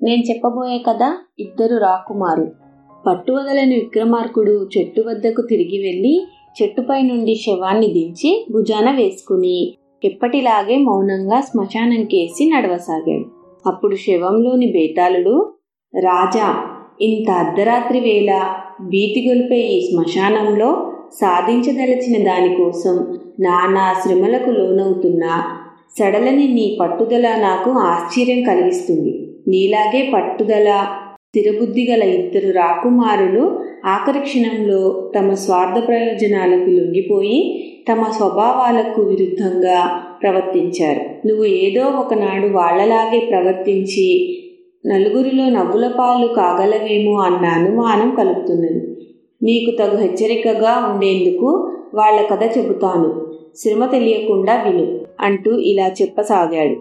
నేను చెప్పబోయే కథ ఇద్దరు రాకుమారు పట్టువదలని విక్రమార్కుడు చెట్టు వద్దకు తిరిగి వెళ్ళి చెట్టుపై నుండి శవాన్ని దించి భుజాన వేసుకుని ఎప్పటిలాగే మౌనంగా శ్మశానం కేసి నడవసాగాడు అప్పుడు శవంలోని బేతాళుడు రాజా ఇంత అర్ధరాత్రి వేళ భీతి గొలిపే ఈ శ్మశానంలో సాధించదలచిన దానికోసం నానా శ్రమలకు లోనవుతున్న సడలని నీ పట్టుదల నాకు ఆశ్చర్యం కలిగిస్తుంది నీలాగే పట్టుదల స్థిరబుద్ధి గల ఇద్దరు రాకుమారులు ఆఖరి క్షణంలో తమ స్వార్థ ప్రయోజనాలకు లొంగిపోయి తమ స్వభావాలకు విరుద్ధంగా ప్రవర్తించారు నువ్వు ఏదో ఒకనాడు వాళ్లలాగే ప్రవర్తించి నలుగురిలో నవ్వుల పాలు కాగలవేమో అన్న అనుమానం కలుగుతున్నది నీకు తగు హెచ్చరికగా ఉండేందుకు వాళ్ల కథ చెబుతాను శ్రమ తెలియకుండా విను అంటూ ఇలా చెప్పసాగాడు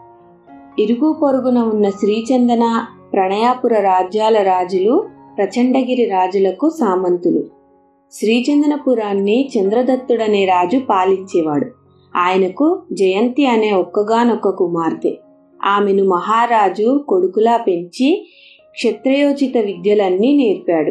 ఇరుగు పొరుగున ఉన్న శ్రీచందన ప్రణయాపుర రాజ్యాల రాజులు ప్రచండగిరి రాజులకు సామంతులు శ్రీచందనపురాన్ని చంద్రదత్తుడనే రాజు పాలించేవాడు ఆయనకు జయంతి అనే ఒక్కగానొక్క కుమార్తె ఆమెను మహారాజు కొడుకులా పెంచి క్షత్రయోచిత విద్యలన్నీ నేర్పాడు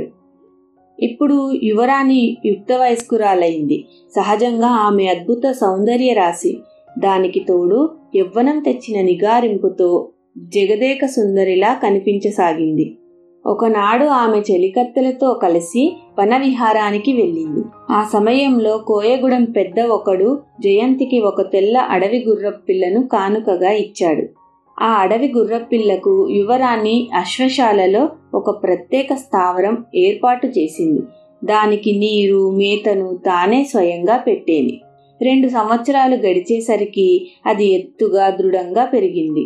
ఇప్పుడు యువరాణి యుక్త వయస్కురాలైంది సహజంగా ఆమె అద్భుత సౌందర్య రాశి దానికి తోడు యవ్వనం తెచ్చిన నిగారింపుతో జగదేక సుందరిలా కనిపించసాగింది ఒకనాడు ఆమె చెలికత్తెలతో కలిసి వనవిహారానికి వెళ్ళింది ఆ సమయంలో కోయగూడెం పెద్ద ఒకడు జయంతికి ఒక తెల్ల అడవి గుర్రపిల్లను కానుకగా ఇచ్చాడు ఆ అడవి గుర్రపిల్లకు యువరాణి అశ్వశాలలో ఒక ప్రత్యేక స్థావరం ఏర్పాటు చేసింది దానికి నీరు మేతను తానే స్వయంగా పెట్టేది రెండు సంవత్సరాలు గడిచేసరికి అది ఎత్తుగా దృఢంగా పెరిగింది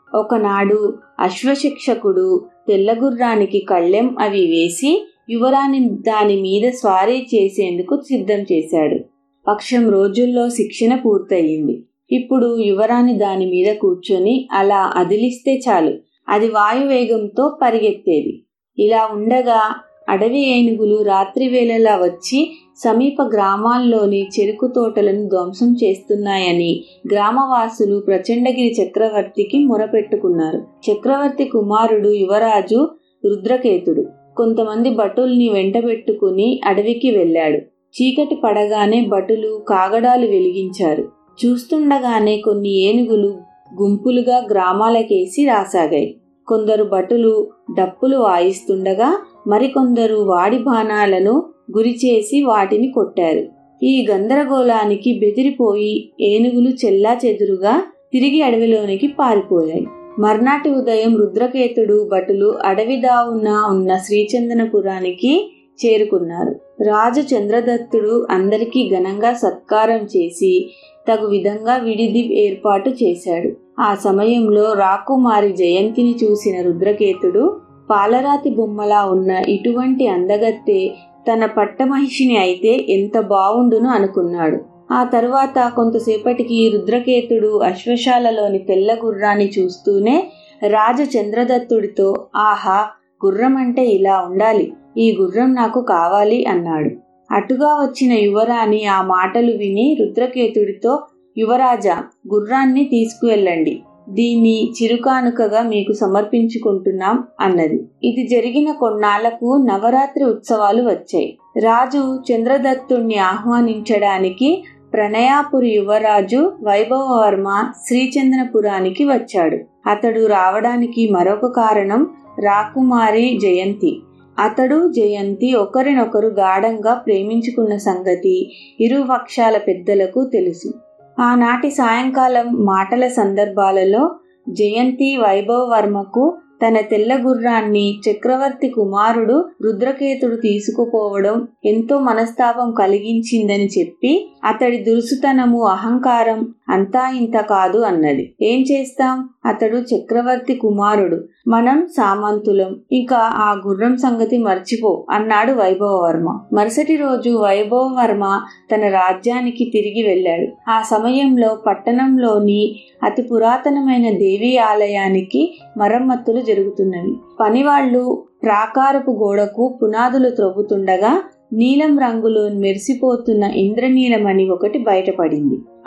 ఒకనాడు అశ్వశిక్షకుడు తెల్లగుర్రానికి కళ్ళెం అవి వేసి యువరాణి దాని మీద స్వారీ చేసేందుకు సిద్ధం చేశాడు పక్షం రోజుల్లో శిక్షణ పూర్తయింది ఇప్పుడు యువరాణి దాని మీద కూర్చొని అలా అదిలిస్తే చాలు అది వాయువేగంతో పరిగెత్తేది ఇలా ఉండగా అడవి ఏనుగులు రాత్రి వేళలా వచ్చి సమీప గ్రామాల్లోని చెరుకు తోటలను ధ్వంసం చేస్తున్నాయని గ్రామవాసులు ప్రచండగిరి చక్రవర్తికి మొరపెట్టుకున్నారు చక్రవర్తి కుమారుడు యువరాజు రుద్రకేతుడు కొంతమంది భటుల్ని వెంటబెట్టుకుని అడవికి వెళ్ళాడు చీకటి పడగానే భటులు కాగడాలు వెలిగించారు చూస్తుండగానే కొన్ని ఏనుగులు గుంపులుగా గ్రామాలకేసి రాసాగాయి కొందరు భటులు డప్పులు వాయిస్తుండగా మరికొందరు వాడి బాణాలను గురిచేసి వాటిని కొట్టారు ఈ గందరగోళానికి బెదిరిపోయి ఏనుగులు చెల్లా చెదురుగా తిరిగి అడవిలోనికి పారిపోయాయి మర్నాటి ఉదయం రుద్రకేతుడు భటులు అడవి దావున ఉన్న శ్రీచందనపురానికి చేరుకున్నారు రాజు చంద్రదత్తుడు అందరికీ ఘనంగా సత్కారం చేసి తగు విధంగా విడిది ఏర్పాటు చేశాడు ఆ సమయంలో రాకుమారి జయంతిని చూసిన రుద్రకేతుడు పాలరాతి బొమ్మలా ఉన్న ఇటువంటి అందగత్తె తన పట్టమహిషిని అయితే ఎంత బావుండును అనుకున్నాడు ఆ తరువాత కొంతసేపటికి రుద్రకేతుడు అశ్వశాలలోని తెల్ల గుర్రాన్ని చూస్తూనే రాజు చంద్రదత్తుడితో ఆహా గుర్రం అంటే ఇలా ఉండాలి ఈ గుర్రం నాకు కావాలి అన్నాడు అటుగా వచ్చిన యువరాణి ఆ మాటలు విని రుద్రకేతుడితో యువరాజా గుర్రాన్ని తీసుకువెళ్ళండి దీన్ని చిరుకానుకగా మీకు సమర్పించుకుంటున్నాం అన్నది ఇది జరిగిన కొన్నాళ్లకు నవరాత్రి ఉత్సవాలు వచ్చాయి రాజు చంద్రదత్తుణ్ణి ఆహ్వానించడానికి ప్రణయాపురి యువరాజు వైభవవర్మ శ్రీచంద్రపురానికి వచ్చాడు అతడు రావడానికి మరొక కారణం రాకుమారి జయంతి అతడు జయంతి ఒకరినొకరు గాఢంగా ప్రేమించుకున్న సంగతి ఇరు పక్షాల పెద్దలకు తెలుసు ఆనాటి సాయంకాలం మాటల సందర్భాలలో జయంతి వైభవ్ వర్మకు తన తెల్ల గుర్రాన్ని చక్రవర్తి కుమారుడు రుద్రకేతుడు తీసుకుపోవడం ఎంతో మనస్తాపం కలిగించిందని చెప్పి అతడి దురుసుతనము అహంకారం అంతా ఇంత కాదు అన్నది ఏం చేస్తాం అతడు చక్రవర్తి కుమారుడు మనం సామంతులం ఇంకా ఆ గుర్రం సంగతి మర్చిపో అన్నాడు వైభవవర్మ మరుసటి రోజు వైభవవర్మ తన రాజ్యానికి తిరిగి వెళ్ళాడు ఆ సమయంలో పట్టణంలోని అతి పురాతనమైన దేవీ ఆలయానికి మరమ్మతులు జరుగుతున్నవి పనివాళ్లు ప్రాకారపు గోడకు పునాదులు త్రవ్వుతుండగా నీలం రంగులో మెరిసిపోతున్న ఇంద్రనీలమణి ఒకటి బయటపడింది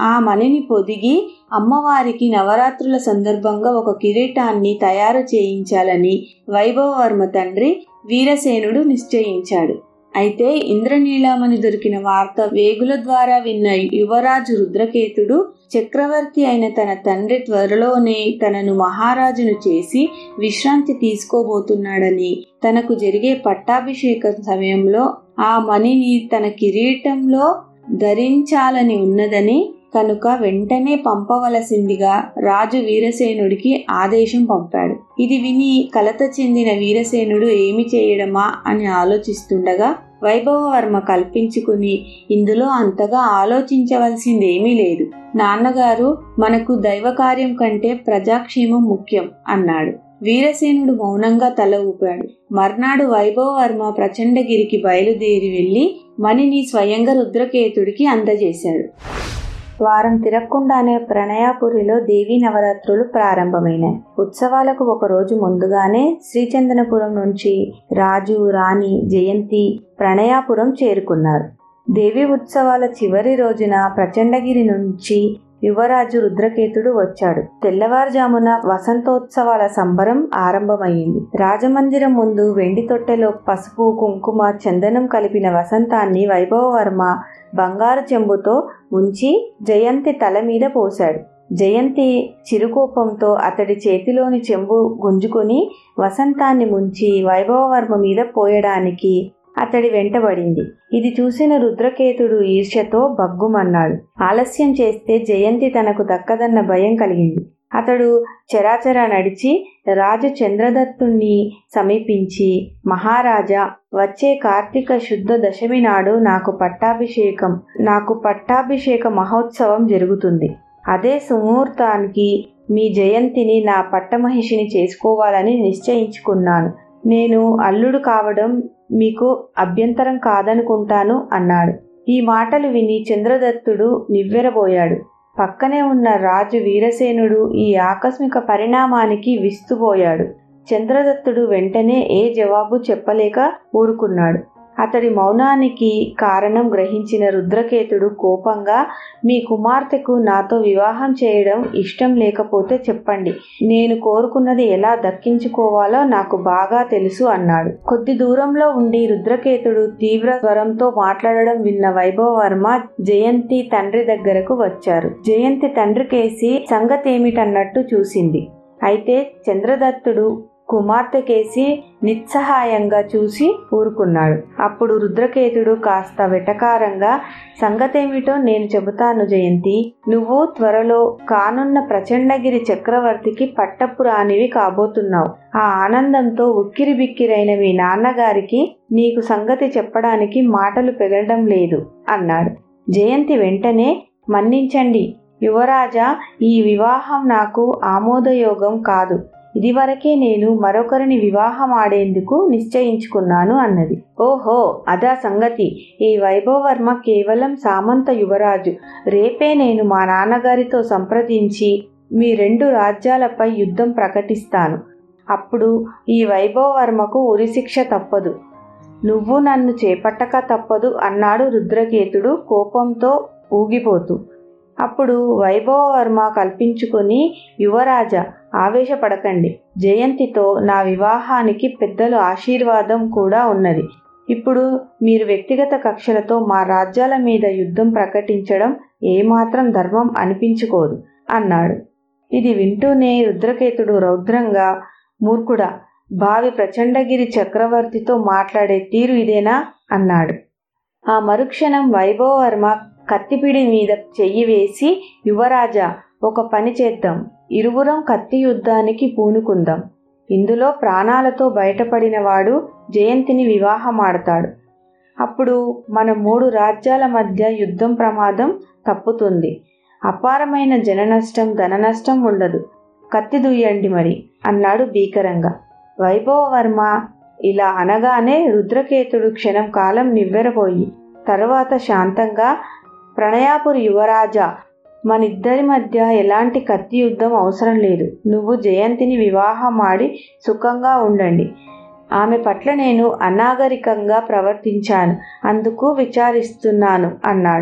ఆ మణిని పొదిగి అమ్మవారికి నవరాత్రుల సందర్భంగా ఒక కిరీటాన్ని తయారు చేయించాలని వైభవవర్మ తండ్రి వీరసేనుడు నిశ్చయించాడు అయితే ఇంద్రనీలామణి దొరికిన వార్త వేగుల ద్వారా విన్న యువరాజు రుద్రకేతుడు చక్రవర్తి అయిన తన తండ్రి త్వరలోనే తనను మహారాజును చేసి విశ్రాంతి తీసుకోబోతున్నాడని తనకు జరిగే పట్టాభిషేకం సమయంలో ఆ మణిని తన కిరీటంలో ధరించాలని ఉన్నదని కనుక వెంటనే పంపవలసిందిగా రాజు వీరసేనుడికి ఆదేశం పంపాడు ఇది విని కలత చెందిన వీరసేనుడు ఏమి చేయడమా అని ఆలోచిస్తుండగా వైభవవర్మ కల్పించుకుని ఇందులో అంతగా ఆలోచించవలసిందేమీ లేదు నాన్నగారు మనకు దైవ కార్యం కంటే ప్రజాక్షేమం ముఖ్యం అన్నాడు వీరసేనుడు మౌనంగా తల ఊపాడు మర్నాడు వైభవవర్మ ప్రచండగిరికి బయలుదేరి వెళ్లి మణిని స్వయంగా రుద్రకేతుడికి అందజేశాడు వారం తిరగకుండానే ప్రణయాపురిలో దేవీ నవరాత్రులు ప్రారంభమైనాయి ఉత్సవాలకు ఒక రోజు ముందుగానే శ్రీచందనపురం నుంచి రాజు రాణి జయంతి ప్రణయాపురం చేరుకున్నారు దేవి ఉత్సవాల చివరి రోజున ప్రచండగిరి నుంచి యువరాజు రుద్రకేతుడు వచ్చాడు తెల్లవారుజామున వసంతోత్సవాల సంబరం ఆరంభమైంది రాజమందిరం ముందు వెండి తొట్టెలో పసుపు కుంకుమ చందనం కలిపిన వసంతాన్ని వైభవవర్మ బంగారు చెంబుతో ఉంచి జయంతి తల మీద పోశాడు జయంతి చిరుకోపంతో అతడి చేతిలోని చెంబు గుంజుకొని వసంతాన్ని ముంచి వైభవవర్మ మీద పోయడానికి అతడి వెంటబడింది ఇది చూసిన రుద్రకేతుడు ఈర్ష్యతో బగ్గుమన్నాడు ఆలస్యం చేస్తే జయంతి తనకు దక్కదన్న భయం కలిగింది అతడు చరాచరా నడిచి రాజు చంద్రదత్తుణ్ణి సమీపించి మహారాజా వచ్చే కార్తీక శుద్ధ దశమి నాడు నాకు పట్టాభిషేకం నాకు పట్టాభిషేక మహోత్సవం జరుగుతుంది అదే సుముహూర్తానికి మీ జయంతిని నా పట్టమహిషిని చేసుకోవాలని నిశ్చయించుకున్నాను నేను అల్లుడు కావడం మీకు అభ్యంతరం కాదనుకుంటాను అన్నాడు ఈ మాటలు విని చంద్రదత్తుడు నివ్వెరబోయాడు పక్కనే ఉన్న రాజు వీరసేనుడు ఈ ఆకస్మిక పరిణామానికి విస్తుపోయాడు చంద్రదత్తుడు వెంటనే ఏ జవాబు చెప్పలేక ఊరుకున్నాడు అతడి మౌనానికి కారణం గ్రహించిన రుద్రకేతుడు కోపంగా మీ కుమార్తెకు నాతో వివాహం చేయడం ఇష్టం లేకపోతే చెప్పండి నేను కోరుకున్నది ఎలా దక్కించుకోవాలో నాకు బాగా తెలుసు అన్నాడు కొద్ది దూరంలో ఉండి రుద్రకేతుడు తీవ్ర స్వరంతో మాట్లాడడం విన్న వైభవవర్మ జయంతి తండ్రి దగ్గరకు వచ్చారు జయంతి తండ్రి కేసి సంగతేమిటన్నట్టు చూసింది అయితే చంద్రదత్తుడు కుమార్తె కేసి నిస్సహాయంగా చూసి ఊరుకున్నాడు అప్పుడు రుద్రకేతుడు కాస్త వెటకారంగా సంగతేమిటో నేను చెబుతాను జయంతి నువ్వు త్వరలో కానున్న ప్రచండగిరి చక్రవర్తికి పట్టపు రానివి కాబోతున్నావు ఆ ఆనందంతో ఉక్కిరి బిక్కిరైన మీ నాన్నగారికి నీకు సంగతి చెప్పడానికి మాటలు పెగలడం లేదు అన్నాడు జయంతి వెంటనే మన్నించండి యువరాజా ఈ వివాహం నాకు ఆమోదయోగం కాదు ఇదివరకే నేను మరొకరిని వివాహం ఆడేందుకు నిశ్చయించుకున్నాను అన్నది ఓహో అదా సంగతి ఈ వైభవవర్మ కేవలం సామంత యువరాజు రేపే నేను మా నాన్నగారితో సంప్రదించి మీ రెండు రాజ్యాలపై యుద్ధం ప్రకటిస్తాను అప్పుడు ఈ వైభవవర్మకు ఉరిశిక్ష తప్పదు నువ్వు నన్ను చేపట్టక తప్పదు అన్నాడు రుద్రకేతుడు కోపంతో ఊగిపోతూ అప్పుడు వైభవవర్మ కల్పించుకొని యువరాజా ఆవేశపడకండి జయంతితో నా వివాహానికి పెద్దలు ఆశీర్వాదం కూడా ఉన్నది ఇప్పుడు మీరు వ్యక్తిగత కక్షలతో మా రాజ్యాల మీద యుద్ధం ప్రకటించడం ఏమాత్రం ధర్మం అనిపించుకోదు అన్నాడు ఇది వింటూనే రుద్రకేతుడు రౌద్రంగా మూర్ఖుడా భావి ప్రచండగిరి చక్రవర్తితో మాట్లాడే తీరు ఇదేనా అన్నాడు ఆ మరుక్షణం వైభవవర్మ కత్తిపిడి మీద చెయ్యి వేసి యువరాజా ఒక పని చేద్దాం ఇరువురం కత్తి యుద్ధానికి పూనుకుందాం ఇందులో ప్రాణాలతో బయటపడిన వాడు జయంతిని వివాహమాడతాడు అప్పుడు మన మూడు రాజ్యాల మధ్య యుద్ధం ప్రమాదం తప్పుతుంది అపారమైన జన నష్టం ధన నష్టం ఉండదు కత్తి దుయ్యండి మరి అన్నాడు భీకరంగా వైభవవర్మ ఇలా అనగానే రుద్రకేతుడు క్షణం కాలం నివ్వెరపోయి తరువాత శాంతంగా ప్రణయాపురి యువరాజా మనిద్దరి మధ్య ఎలాంటి కత్తి యుద్ధం అవసరం లేదు నువ్వు జయంతిని వివాహమాడి సుఖంగా ఉండండి ఆమె పట్ల నేను అనాగరికంగా ప్రవర్తించాను అందుకు విచారిస్తున్నాను అన్నాడు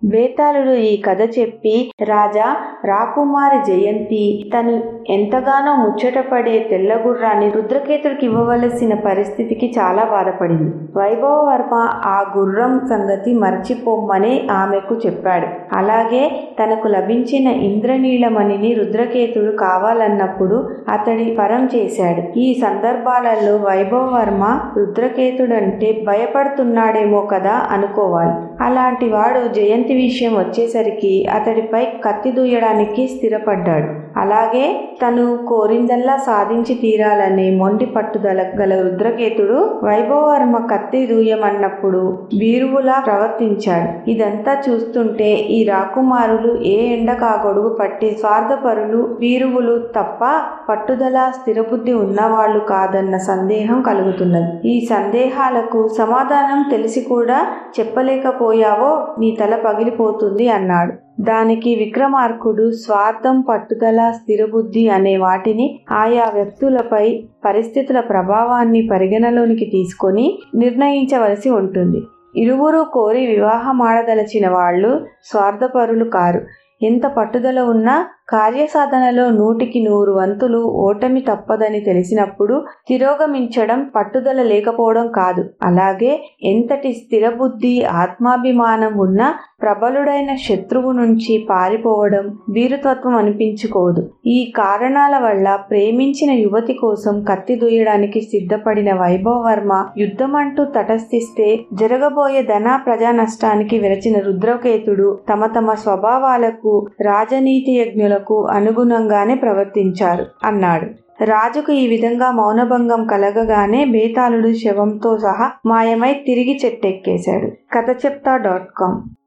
బేతాళుడు ఈ కథ చెప్పి రాజా రాకుమారి జయంతి తను ఎంతగానో ముచ్చటపడే తెల్లగుర్రాన్ని రుద్రకేతుడికి ఇవ్వవలసిన పరిస్థితికి చాలా బాధపడింది వైభవవర్మ ఆ గుర్రం సంగతి మర్చిపోమ్మని ఆమెకు చెప్పాడు అలాగే తనకు లభించిన ఇంద్రనీలమణిని రుద్రకేతుడు కావాలన్నప్పుడు అతడి పరం చేశాడు ఈ సందర్భాలలో వైభవవర్మ రుద్రకేతుడంటే భయపడుతున్నాడేమో కదా అనుకోవాలి అలాంటి వాడు జయంతి విషయం వచ్చేసరికి అతడిపై కత్తి దూయడానికి స్థిరపడ్డాడు అలాగే తను కోరిందల్లా సాధించి తీరాలనే మొండి పట్టుదల గల రుద్రకేతుడు వైభవవర్మ కత్తి దూయమన్నప్పుడు వీరువులా ప్రవర్తించాడు ఇదంతా చూస్తుంటే ఈ రాకుమారులు ఏ ఎండకా గొడుగు పట్టి స్వార్థపరులు వీరువులు తప్ప పట్టుదల స్థిరబుద్ధి ఉన్నవాళ్లు కాదన్న సందేహం కలుగుతున్నది ఈ సందేహాలకు సమాధానం తెలిసి కూడా చెప్పలేకపోయావో నీ తల పగిలిపోతుంది అన్నాడు దానికి విక్రమార్కుడు స్వార్థం పట్టుదల స్థిరబుద్ధి అనే వాటిని ఆయా వ్యక్తులపై పరిస్థితుల ప్రభావాన్ని పరిగణలోనికి తీసుకొని నిర్ణయించవలసి ఉంటుంది ఇరువురు కోరి వివాహమాడదలచిన వాళ్ళు స్వార్థపరులు కారు ఎంత పట్టుదల ఉన్నా కార్యసాధనలో నూటికి నూరు వంతులు ఓటమి తప్పదని తెలిసినప్పుడు తిరోగమించడం పట్టుదల లేకపోవడం కాదు అలాగే ఎంతటి స్థిరబుద్ధి ఆత్మాభిమానం ఉన్నా ప్రబలుడైన శత్రువు నుంచి పారిపోవడం వీరుతత్వం అనిపించుకోదు ఈ కారణాల వల్ల ప్రేమించిన యువతి కోసం కత్తి దూయడానికి సిద్ధపడిన వైభవవర్మ యుద్ధమంటూ తటస్థిస్తే జరగబోయే ధన ప్రజా నష్టానికి విరచిన రుద్రకేతుడు తమ తమ స్వభావాలకు రాజనీతి యజ్ఞులకు అనుగుణంగానే ప్రవర్తించారు అన్నాడు రాజుకు ఈ విధంగా మౌనభంగం కలగగానే బేతాళుడు శవంతో సహా మాయమై తిరిగి చెట్టెక్కేశాడు కథ చెప్తా డాట్ కామ్